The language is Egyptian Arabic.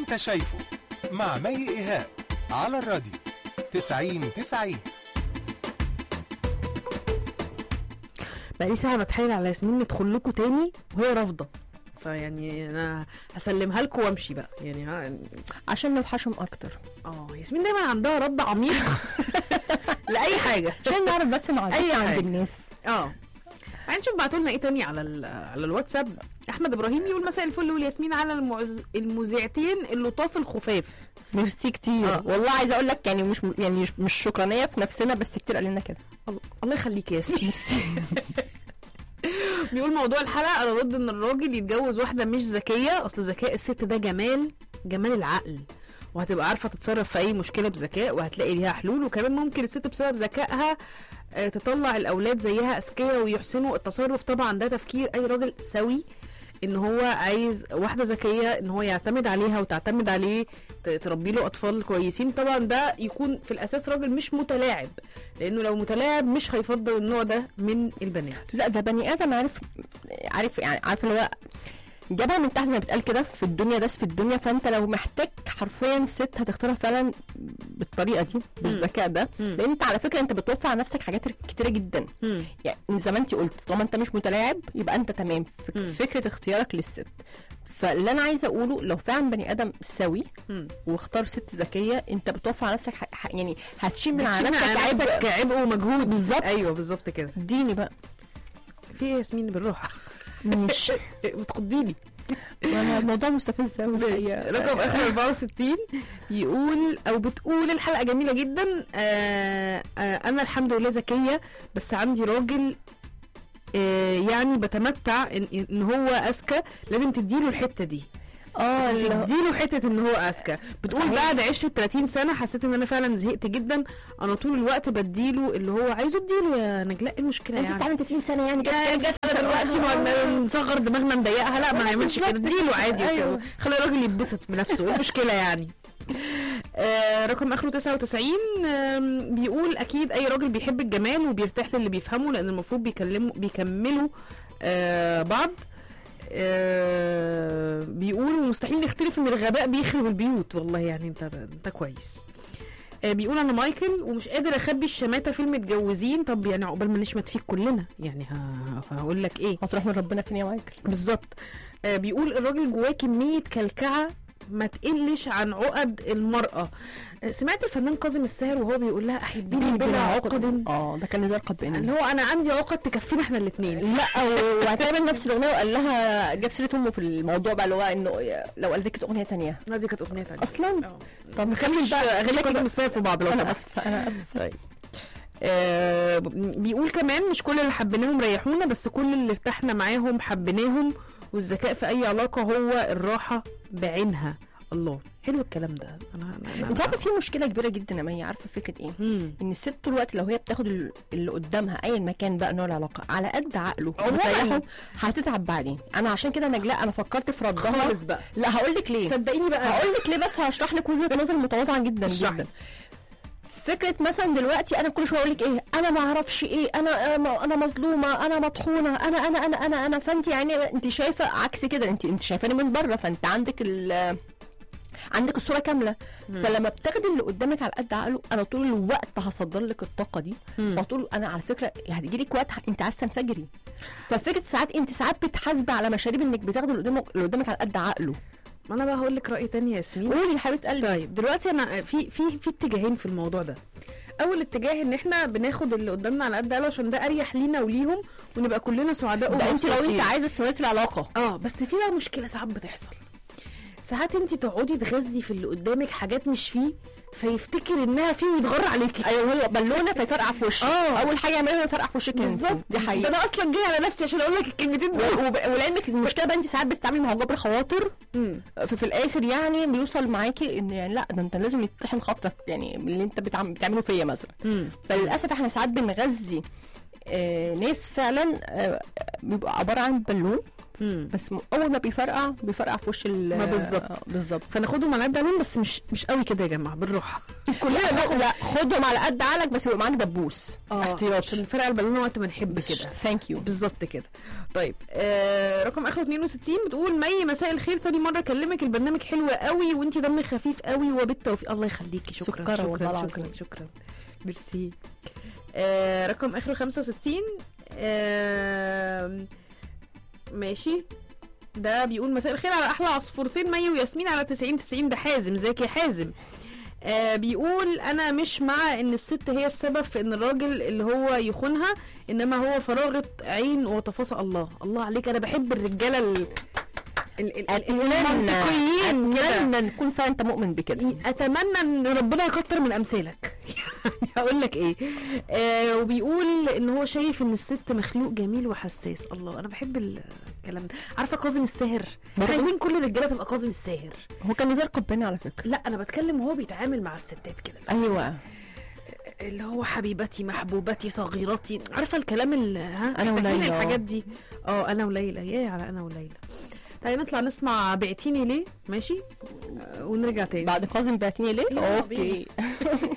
انت شايفه مع مي ايهاب على الراديو 90 90 بقالي ساعة بتحايل على ياسمين ندخل لكم تاني وهي رافضة فيعني انا هسلمها لكم وامشي بقى يعني ها- عشان نوحشهم اكتر اه ياسمين دايما عندها رد عميق لاي حاجه عشان نعرف بس أي معلومات عند حاجة. الناس اه هنشوف بعتوا لنا ايه تاني على ال- على الواتساب احمد ابراهيم يقول مساء الفل والياسمين على المعز... المذيعتين اللطاف الخفاف ميرسي كتير آه. والله عايزه اقول لك يعني مش يعني مش- مش شكرانيه في نفسنا بس كتير قال لنا كده الله, الله يخليك يا ياسمين بيقول موضوع الحلقه انا ضد ان الراجل يتجوز واحده مش ذكيه اصل ذكاء الست ده جمال جمال العقل وهتبقى عارفه تتصرف في اي مشكله بذكاء وهتلاقي ليها حلول وكمان ممكن الست بسبب ذكائها آه، تطلع الاولاد زيها اذكياء ويحسنوا التصرف طبعا ده تفكير اي راجل سوي ان هو عايز واحده ذكيه ان هو يعتمد عليها وتعتمد عليه ت- تربي له اطفال كويسين طبعا ده يكون في الاساس راجل مش متلاعب لانه لو متلاعب مش هيفضل النوع ده من البنات لا ده بني ادم عارف عارف يعني عارف اللي هو جابها من تحت زي ما بتقال كده في الدنيا داس في الدنيا فانت لو محتاج حرفيا ست هتختارها فعلا بالطريقه دي بالذكاء ده مم. لان انت على فكره انت بتوفر على نفسك حاجات كتيره جدا مم. يعني زي ما انت قلت طالما انت مش متلاعب يبقى انت تمام فك- مم. فكره اختيارك للست فاللي انا عايزه اقوله لو فعلا بني ادم سوي مم. واختار ست ذكيه انت بتوفر على نفسك ح... ح... يعني هتشيل من على بتشيل نفسك على عبء نفسك عبء ومجهود بالظبط. ايوه بالظبط كده ديني بقى في ايه يا ياسمين بالراحه ماشي بتخضيني انا الموضوع مستفز قوي الحقيقه رقم اخر 64 يقول او بتقول الحلقه جميله جدا آه آه انا الحمد لله ذكيه بس عندي راجل آه يعني بتمتع ان, إن هو اذكى لازم تديله الحته دي اه اللي هو- تديله حته ان هو اذكى بتقول صحيح. بعد عشرة 30 سنه حسيت ان انا فعلا زهقت جدا انا طول الوقت بديله اللي هو عايزه اديله يا نجلاء ايه المشكله انت يعني استعمل 30 سنه يعني يا جت على دلوقتي ما نصغر دماغنا نضيقها لا ما نعملش كده اديله عادي أيوة. أيوة. خلي الراجل يتبسط بنفسه ايه المشكله يعني آه رقم اخره 99 آم، بيقول اكيد اي راجل بيحب الجمال وبيرتاح للي بيفهمه لان المفروض بيكلموا بيكملوا آه بعض آه بيقولوا مستحيل نختلف ان الغباء بيخرب البيوت والله يعني انت انت كويس آه بيقول انا مايكل ومش قادر اخبي الشماته في المتجوزين طب يعني عقبال ما نشمت فيك كلنا يعني ه- هقول لك ايه هتروح من ربنا فين يا مايكل بالظبط آه بيقول الراجل جواه كميه كلكعه ما تقلش عن عقد المرأة آه، سمعت الفنان كاظم الساهر وهو بيقول لها أحبيني بلا عقد اه ده كان نزار قباني اللي هو أنا عندي عقد تكفينا احنا الاتنين لا و- واعتبر نفس الاغنيه وقال لها جاب سيره امه في الموضوع بقى اللي هو انه لو قال لك اغنيه تانية لا دي كانت أغنية تانية اصلا آه. طب ما نكمل كانش بقى أغاني شكلك- كاظم الساهر في بعض لو انا سمحت اسفه انا اسفه آه بيقول كمان مش كل اللي حبيناهم ريحونا بس كل اللي ارتحنا معاهم حبيناهم والذكاء في أي علاقة هو الراحة بعينها الله حلو الكلام ده أنا أنا, أنا انت عارفه في مشكله كبيره جدا يا مي عارفه فكره ايه مم. ان الست طول الوقت لو هي بتاخد ال- اللي قدامها ايا ما كان بقى نوع العلاقه على قد عقله عموماً. وتريحه هتتعب بعدين انا عشان كده نجلاء انا فكرت في ردها خالص بقى لا هقول لك ليه صدقيني بقى هقول لك ليه بس هشرح لك وجهه نظر متواضعه جدا اشرحي. جدا فكره مثلا دلوقتي انا كل شويه اقول لك ايه انا ما اعرفش ايه انا انا أنا مظلومه انا مطحونه انا انا انا انا انا فانت يعني انت شايفه عكس كده انت انت شايفاني من بره فانت عندك ال عندك الصوره كامله مم. فلما بتاخدي اللي قدامك على قد عقله انا طول الوقت هصدر لك الطاقه دي مم. فطول انا على فكره هتجي لك وقت انت عايزه تنفجري ففكره ساعات انت ساعات بتحاسبي على مشاريب انك بتاخدي اللي قدامك اللي قدامك على قد عقله ما انا بقى هقول لك راي تاني يا ياسمين قولي يا حبيبه قلبي طيب دلوقتي انا في في في اتجاهين في الموضوع ده اول اتجاه ان احنا بناخد اللي قدامنا على قد عقله عشان ده اريح لينا وليهم ونبقى كلنا سعداء ده انت لو انت ومبسوطين. عايزه استمراريه العلاقه اه بس في بقى مشكله ساعات بتحصل ساعات انت تقعدي تغذي في اللي قدامك حاجات مش فيه فيفتكر انها فيه ويتغر عليكي ايوه هو بالونه فيفرقع في وشك اه. اول حاجه يعملها يفرقع في وشك انت. بالظبط دي ده حقيقه انا اصلا جاي على نفسي عشان اقول لك الكلمتين دول و- وب- ولعلمك المشكله بقى انت ساعات بتتعاملي مع جبر خواطر مم. ففي الاخر يعني بيوصل معاكي ان يعني لا ده انت لازم يتطحن خاطرك يعني من اللي انت بتعم- بتعمله فيا مثلا مم. فللاسف احنا ساعات بنغذي آه ناس فعلا آه بيبقى عباره عن بالون مم. بس م- اول ما بيفرقع بيفرقع في وش ال ما بالظبط. آه، بالظبط فناخدهم على قد عليهم بس مش مش قوي كده يا جماعه بالراحه كلنا لا لا خدهم على قد عقلك بس يبقى معاك دبوس احتياط عشان نفرقع البالونه وقت ما نحب كده ثانك يو بالظبط كده طيب آه رقم اخره 62 بتقول مي مساء الخير تاني مره اكلمك البرنامج حلو قوي وانتي دمك خفيف قوي وبالتوفيق الله يخليكي شكرا سكرة شكرا والله شكرا, العظيم. شكرا ميرسي آه رقم اخره 65 آه ماشي ده بيقول مساء الخير على احلى عصفورتين مي وياسمين على 90 90 ده حازم ازيك يا حازم آه بيقول انا مش مع ان الست هي السبب في ان الراجل اللي هو يخونها انما هو فراغة عين وتفاصيل الله الله عليك انا بحب الرجاله ال... ال... ال... ال- المنطقيين كده اتمنى نكون فعلا انت مؤمن بكده اتمنى ان ربنا يكتر من امثالك يعني هقول لك ايه آه وبيقول ان هو شايف ان الست مخلوق جميل وحساس الله انا بحب الكلام ده عارفه كاظم الساهر احنا برضو؟ عايزين كل الرجاله تبقى كاظم الساهر هو كان نزار قباني على فكره لا انا بتكلم وهو بيتعامل مع الستات كده ايوه اللي هو حبيبتي محبوبتي صغيرتي عارفه الكلام اللي ها أنا محتاجين وليلى، آه. الحاجات دي اه انا وليلى يا على انا وليلى تعالي نطلع نسمع بعتيني ليه ماشي آه، ونرجع تاني بعد قاسم بعتني ليه يلا اوكي